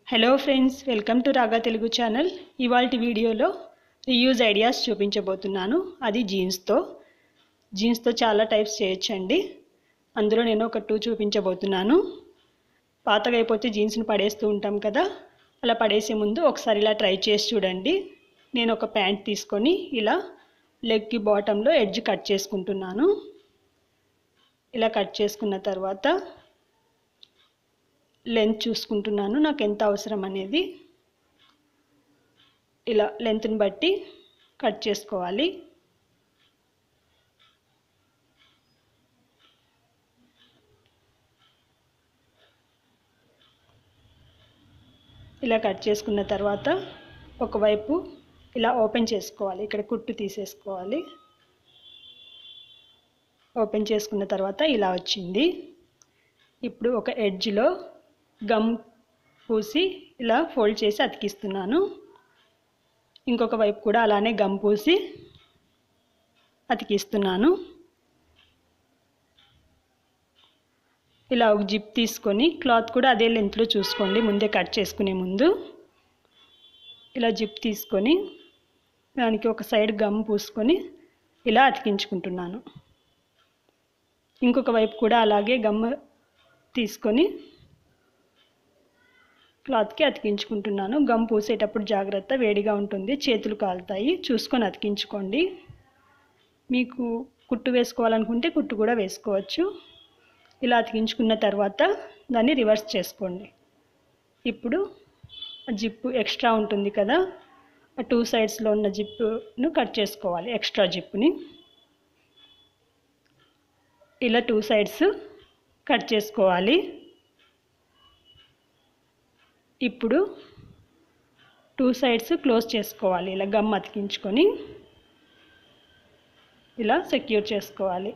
hello friends welcome to రాగా Telugu channel ఇవాళ వీడియోలో రీయూజ్ ఐడియాస్ చూపించబోతున్నాను అది జీన్స్తో జీన్స్తో చాలా టైప్స్ చేయొచ్చండి అందులో నేను ఒక టూ చూపించబోతున్నాను పాతగా అయిపోతే జీన్స్ని పడేస్తూ ఉంటాం కదా అలా పడేసే ముందు ఒకసారి ఇలా ట్రై చేసి చూడండి నేను ఒక ప్యాంట్ తీసుకొని ఇలా లెగ్కి బాటంలో ఎడ్జ్ కట్ చేసుకుంటున్నాను ఇలా కట్ చేసుకున్న తర్వాత లెంత్ చూసుకుంటున్నాను నాకు ఎంత అవసరం అనేది ఇలా లెంత్ని బట్టి కట్ చేసుకోవాలి ఇలా కట్ చేసుకున్న తర్వాత ఒకవైపు ఇలా ఓపెన్ చేసుకోవాలి ఇక్కడ కుట్టు తీసేసుకోవాలి ఓపెన్ చేసుకున్న తర్వాత ఇలా వచ్చింది ఇప్పుడు ఒక ఎడ్జ్లో గమ్ పూసి ఇలా ఫోల్డ్ చేసి అతికిస్తున్నాను ఇంకొక వైపు కూడా అలానే గమ్ పూసి అతికిస్తున్నాను ఇలా ఒక జిప్ తీసుకొని క్లాత్ కూడా అదే లెంత్లో చూసుకోండి ముందే కట్ చేసుకునే ముందు ఇలా జిప్ తీసుకొని దానికి ఒక సైడ్ గమ్ పూసుకొని ఇలా అతికించుకుంటున్నాను ఇంకొక వైపు కూడా అలాగే గమ్ తీసుకొని క్లాత్కి అతికించుకుంటున్నాను గమ్ పూసేటప్పుడు జాగ్రత్త వేడిగా ఉంటుంది చేతులు కాలుతాయి చూసుకొని అతికించుకోండి మీకు కుట్టు వేసుకోవాలనుకుంటే కుట్టు కూడా వేసుకోవచ్చు ఇలా అతికించుకున్న తర్వాత దాన్ని రివర్స్ చేసుకోండి ఇప్పుడు జిప్పు ఎక్స్ట్రా ఉంటుంది కదా ఆ టూ సైడ్స్లో ఉన్న జిప్పును కట్ చేసుకోవాలి ఎక్స్ట్రా జిప్పుని ఇలా టూ సైడ్స్ కట్ చేసుకోవాలి ఇప్పుడు టూ సైడ్స్ క్లోజ్ చేసుకోవాలి ఇలా గమ్ అతికించుకొని ఇలా సెక్యూర్ చేసుకోవాలి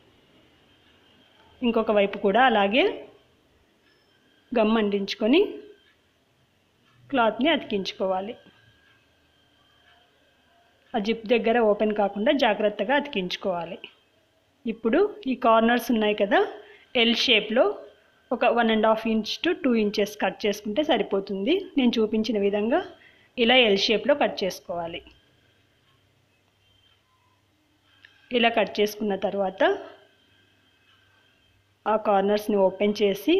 ఇంకొక వైపు కూడా అలాగే గమ్ అంటించుకొని క్లాత్ని అతికించుకోవాలి ఆ జిప్ దగ్గర ఓపెన్ కాకుండా జాగ్రత్తగా అతికించుకోవాలి ఇప్పుడు ఈ కార్నర్స్ ఉన్నాయి కదా ఎల్ షేప్లో ఒక one and half inch to two inches cut చేసుకుంటే సరిపోతుంది నేను చూపించిన విధంగా ఇలా ఎల్ షేప్లో కట్ చేసుకోవాలి ఇలా కట్ చేసుకున్న తర్వాత ఆ కార్నర్స్ని ఓపెన్ చేసి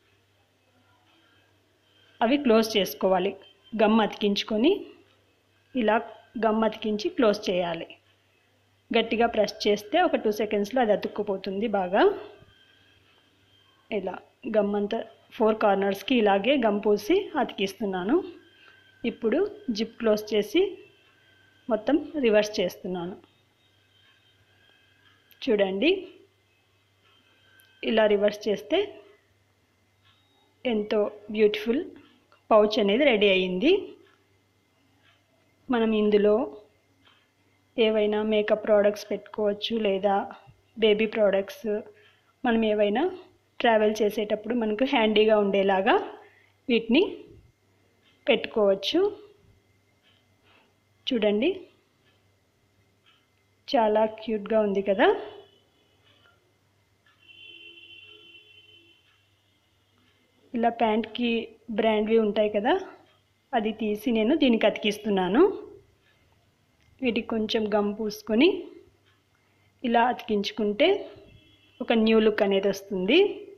అవి క్లోజ్ చేసుకోవాలి గమ్ అతికించుకొని ఇలా గమ్ అతికించి క్లోజ్ చేయాలి గట్టిగా ప్రెస్ చేస్తే ఒక టూ సెకండ్స్లో అది అతుక్కుపోతుంది బాగా ఇలా గమ్ అంతా ఫోర్ కార్నర్స్కి ఇలాగే గమ్ పూసి అతికిస్తున్నాను ఇప్పుడు జిప్ క్లోజ్ చేసి మొత్తం రివర్స్ చేస్తున్నాను చూడండి ఇలా రివర్స్ చేస్తే ఎంతో బ్యూటిఫుల్ పౌచ్ అనేది రెడీ అయ్యింది మనం ఇందులో ఏవైనా మేకప్ ప్రోడక్ట్స్ పెట్టుకోవచ్చు లేదా బేబీ ప్రోడక్ట్స్ మనం ఏవైనా ట్రావెల్ చేసేటప్పుడు మనకు హ్యాండీగా ఉండేలాగా వీటిని పెట్టుకోవచ్చు చూడండి చాలా క్యూట్గా ఉంది కదా ఇలా ప్యాంట్కి బ్రాండ్వి ఉంటాయి కదా అది తీసి నేను దీనికి అతికిస్తున్నాను వీటికి కొంచెం గమ్ పూసుకొని ఇలా అతికించుకుంటే ఒక న్యూ లుక్ అనేది వస్తుంది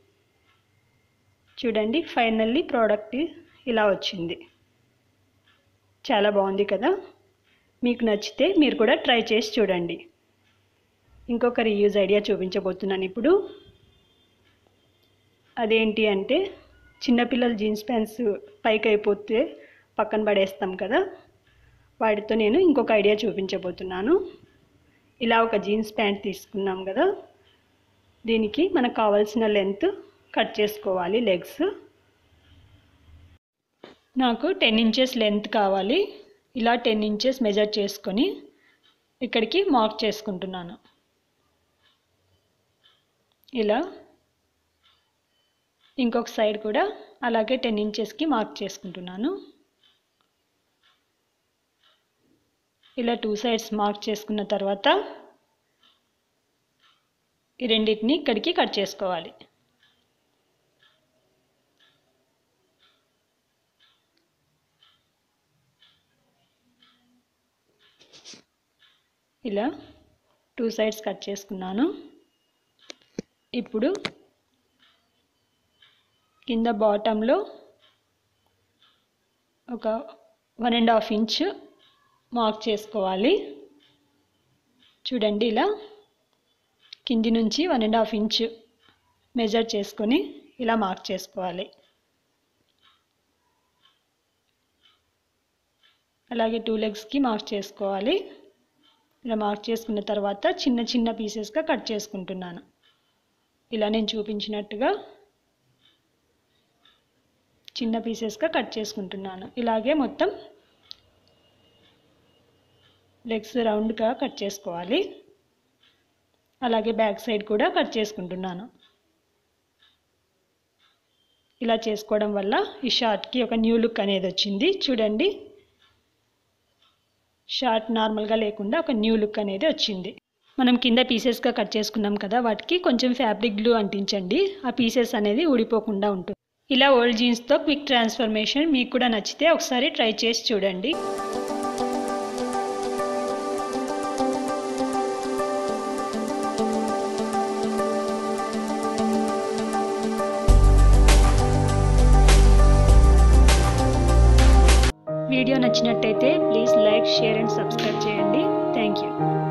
చూడండి ఫైనల్లీ ప్రోడక్ట్ ఇలా వచ్చింది చాలా బాగుంది కదా మీకు నచ్చితే మీరు కూడా ట్రై చేసి చూడండి ఇంకొక రీయూజ్ ఐడియా చూపించబోతున్నాను ఇప్పుడు అదేంటి అంటే చిన్నపిల్లల జీన్స్ ప్యాంట్స్ పైకి అయిపోతే పక్కన పడేస్తాం కదా వాటితో నేను ఇంకొక ఐడియా చూపించబోతున్నాను ఇలా ఒక జీన్స్ ప్యాంట్ తీసుకున్నాం కదా దీనికి మనకు కావాల్సిన లెంత్ కట్ చేసుకోవాలి లెగ్స్ నాకు టెన్ ఇంచెస్ లెంత్ కావాలి ఇలా టెన్ ఇంచెస్ మెజర్ చేసుకొని ఇక్కడికి మార్క్ చేసుకుంటున్నాను ఇలా ఇంకొక సైడ్ కూడా అలాగే టెన్ ఇంచెస్కి మార్క్ చేసుకుంటున్నాను ఇలా టూ సైడ్స్ మార్క్ చేసుకున్న తర్వాత ఈ రెండింటిని ఇక్కడికి కట్ చేసుకోవాలి ఇలా టూ సైడ్స్ కట్ చేసుకున్నాను ఇప్పుడు కింద బాటంలో ఒక one and half inch mark చేసుకోవాలి చూడండి ఇలా కింది నుంచి one and half inch measure చేసుకొని ఇలా మార్క్ చేసుకోవాలి అలాగే టూ లెగ్స్కి మార్క్ చేసుకోవాలి ఇలా మార్క్ చేసుకున్న తర్వాత చిన్న చిన్న పీసెస్గా కట్ చేసుకుంటున్నాను ఇలా నేను చూపించినట్టుగా చిన్న పీసెస్గా కట్ చేసుకుంటున్నాను ఇలాగే మొత్తం లెగ్స్ రౌండ్గా కట్ చేసుకోవాలి అలాగే బ్యాక్ సైడ్ కూడా కట్ చేసుకుంటున్నాను ఇలా చేసుకోవడం వల్ల ఈ షార్ట్కి ఒక న్యూ లుక్ అనేది వచ్చింది చూడండి షార్ట్ నార్మల్గా లేకుండా ఒక న్యూ లుక్ అనేది వచ్చింది మనం కింద పీసెస్గా కట్ చేసుకున్నాం కదా వాటికి కొంచెం ఫ్యాబ్రిక్ గ్లూ అంటించండి ఆ పీసెస్ అనేది ఊడిపోకుండా ఉంటుంది ఇలా ఓల్డ్ జీన్స్తో క్విక్ ట్రాన్స్ఫర్మేషన్ మీకు కూడా నచ్చితే ఒకసారి ట్రై చేసి చూడండి వీడియో నచ్చినట్టయితే please like share and subscribe చేయండి థ్యాంక్ యూ